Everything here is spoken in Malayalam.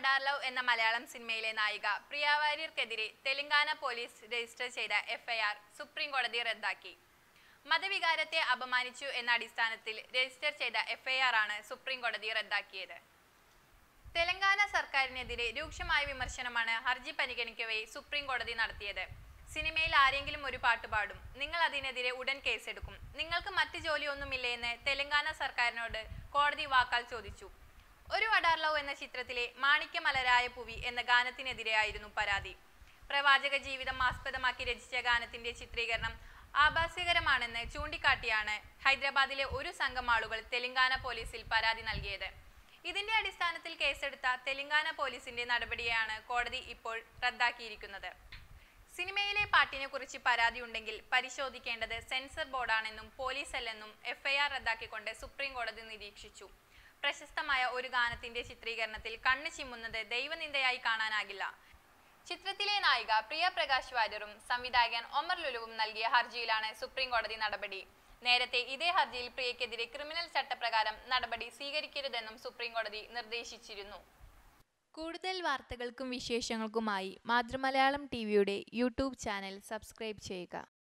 വഡാർലവ് എന്ന മലയാളം സിനിമയിലെ നായിക പ്രിയ വാര്യർക്കെതിരെ തെലങ്കാന പോലീസ് രജിസ്റ്റർ ചെയ്ത എഫ്ഐആർ സുപ്രീം കോടതി റദ്ദാക്കി മതവികാരത്തെ അപമാനിച്ചു എന്ന അടിസ്ഥാനത്തിൽ രജിസ്റ്റർ ചെയ്ത എഫ്ഐആർ ആണ് സുപ്രീം കോടതി റദ്ദാക്കിയത് തെലങ്കാന സർക്കാരിനെതിരെ രൂക്ഷമായ വിമർശനമാണ് ഹർജി പരിഗണിക്കവേ സുപ്രീം കോടതി നടത്തിയത് സിനിമയിൽ ആരെങ്കിലും ഒരു പാട്ട് പാടും നിങ്ങൾ അതിനെതിരെ ഉടൻ കേസെടുക്കും നിങ്ങൾക്ക് മറ്റ് ജോലിയൊന്നുമില്ലേ എന്ന് തെലങ്കാന സർക്കാരിനോട് കോടതി വാക്കാൽ ചോദിച്ചു ഒരു വഡാർലവ് എന്ന ചിത്രത്തിലെ മാണിക്യമലരായ പുവി എന്ന ഗാനത്തിനെതിരെയായിരുന്നു പരാതി പ്രവാചക ജീവിതം ആസ്പദമാക്കി രചിച്ച ഗാനത്തിന്റെ ചിത്രീകരണം ആഭാസ്യകരമാണെന്ന് ചൂണ്ടിക്കാട്ടിയാണ് ഹൈദരാബാദിലെ ഒരു സംഘം ആളുകൾ തെലങ്കാന പോലീസിൽ പരാതി നൽകിയത് ഇതിന്റെ അടിസ്ഥാനത്തിൽ കേസെടുത്ത തെലങ്കാന പോലീസിന്റെ നടപടിയാണ് കോടതി ഇപ്പോൾ റദ്ദാക്കിയിരിക്കുന്നത് സിനിമയിലെ പാട്ടിനെ കുറിച്ച് പരാതിയുണ്ടെങ്കിൽ പരിശോധിക്കേണ്ടത് സെൻസർ ബോർഡാണെന്നും പോലീസ് അല്ലെന്നും എഫ്ഐആർ റദ്ദാക്കിക്കൊണ്ട് സുപ്രീം കോടതി നിരീക്ഷിച്ചു പ്രശസ്തമായ ഒരു ഗാനത്തിന്റെ ചിത്രീകരണത്തിൽ കണ്ണ് ചിമ്മുന്നത് ദൈവനിന്ദയായി കാണാനാകില്ല ചിത്രത്തിലെ നായിക പ്രിയ പ്രകാശ് വാര്യറും സംവിധായകൻ ഒമർ ലുലുവും നൽകിയ ഹർജിയിലാണ് സുപ്രീം കോടതി നടപടി നേരത്തെ ഇതേ ഹർജിയിൽ പ്രിയക്കെതിരെ ക്രിമിനൽ ചട്ടപ്രകാരം നടപടി സ്വീകരിക്കരുതെന്നും സുപ്രീം കോടതി നിർദ്ദേശിച്ചിരുന്നു കൂടുതൽ വാർത്തകൾക്കും വിശേഷങ്ങൾക്കുമായി മാതൃമലയാളം ടിവിയുടെ യൂട്യൂബ് ചാനൽ സബ്സ്ക്രൈബ് ചെയ്യുക